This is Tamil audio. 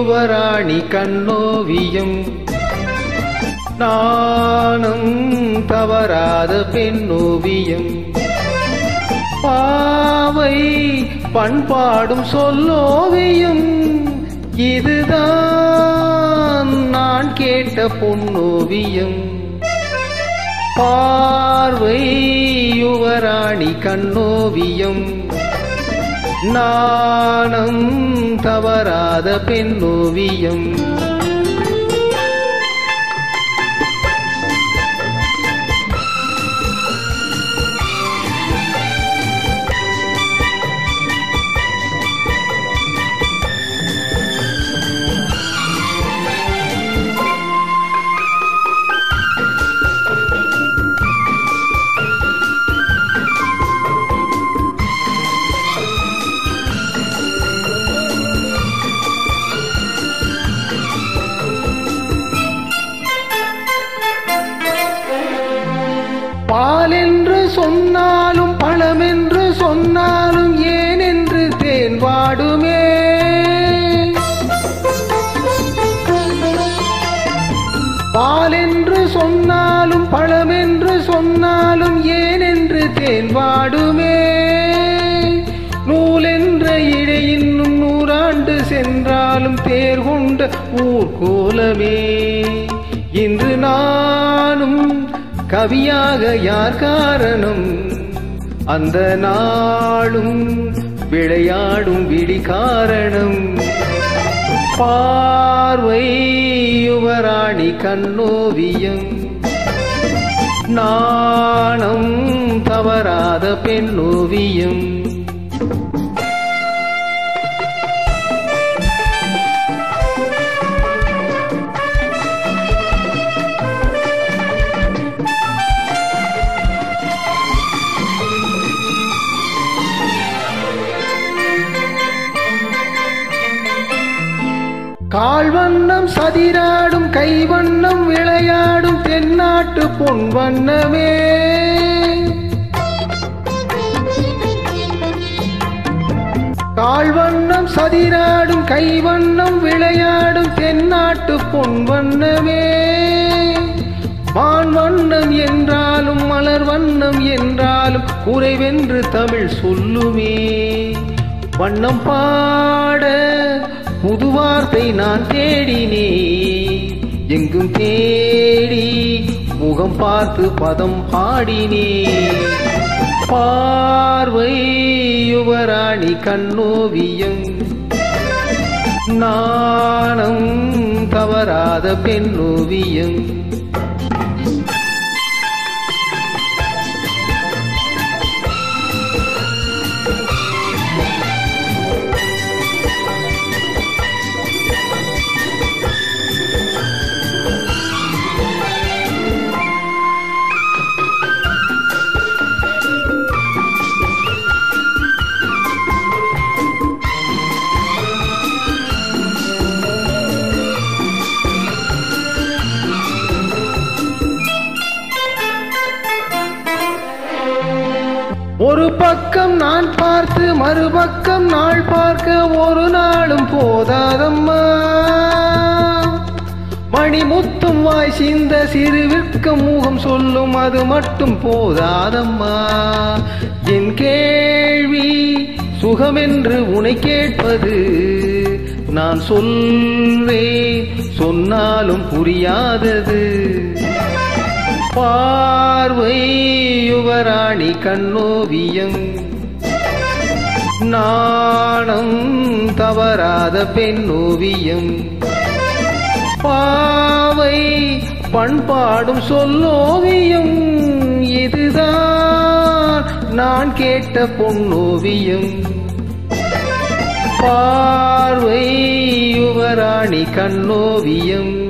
யுவராணி கண்ணோவியம் நாணம் தவறாத பெண்ணோவியம் பாவை பண்பாடும் சொல்லோவியம் இதுதான் நான் கேட்ட பொன்னோவியம் பார்வை யுவராணி கண்ணோவியம் நாணம் தவறாத பெண்ணோவியம் பால் என்று சொன்னாலும் பழம் என்று சொன்னாலும் ஏன் என்று தேன் வாடுமே பால் என்று சொன்னாலும் பழம் என்று சொன்னாலும் ஏன் என்று தேன் வாடுமே நூல் என்ற இழை இன்னும் நூறாண்டு சென்றாலும் தேர் கொண்ட ஊர்கோலமே இன்று நானும் கவியாக யார் காரணம் அந்த நாளும் விளையாடும் விழி காரணம் பார்வை யுவராணி கண்ணோவியம் நாணம் தவறாத பெண்ணோவியம் கால் வண்ணம் சதிராடும் கை வண்ணம் விளையாடும் தென்னாட்டு பொன் வண்ணமே கால் வண்ணம் சதிராடும் கை வண்ணம் விளையாடும் தென்னாட்டு பொன் வண்ணமே மான் வண்ணம் என்றாலும் மலர் வண்ணம் என்றாலும் குறைவென்று தமிழ் சொல்லுமே வண்ணம் பாட புது வார்த்தை நான் தேடினேன் எங்கும் தேடி முகம் பார்த்து பதம் பாடினேன் பார்வை யுவராணி கண்ணோவியம் நாணம் தவறாத பெண்ணோவியம் ஒரு பக்கம் நான் பார்த்து மறுபக்கம் நாள் பார்க்க ஒரு நாளும் போதாதம்மா மணிமுத்தும் வாய் சிந்த சிறுவிற்கும் முகம் சொல்லும் அது மட்டும் போதாதம்மா என் கேள்வி சுகமென்று உனை கேட்பது நான் சொல்வேன் சொன்னாலும் புரியாதது பார்வை யுவராணி கண்ணோவியம் நாணம் தவறாத பெண்ணோவியம் பாவை பண்பாடும் சொல்லோவியம் இதுதான் நான் கேட்ட பொன்னோவியம் பார்வை யுவராணி கண்ணோவியம்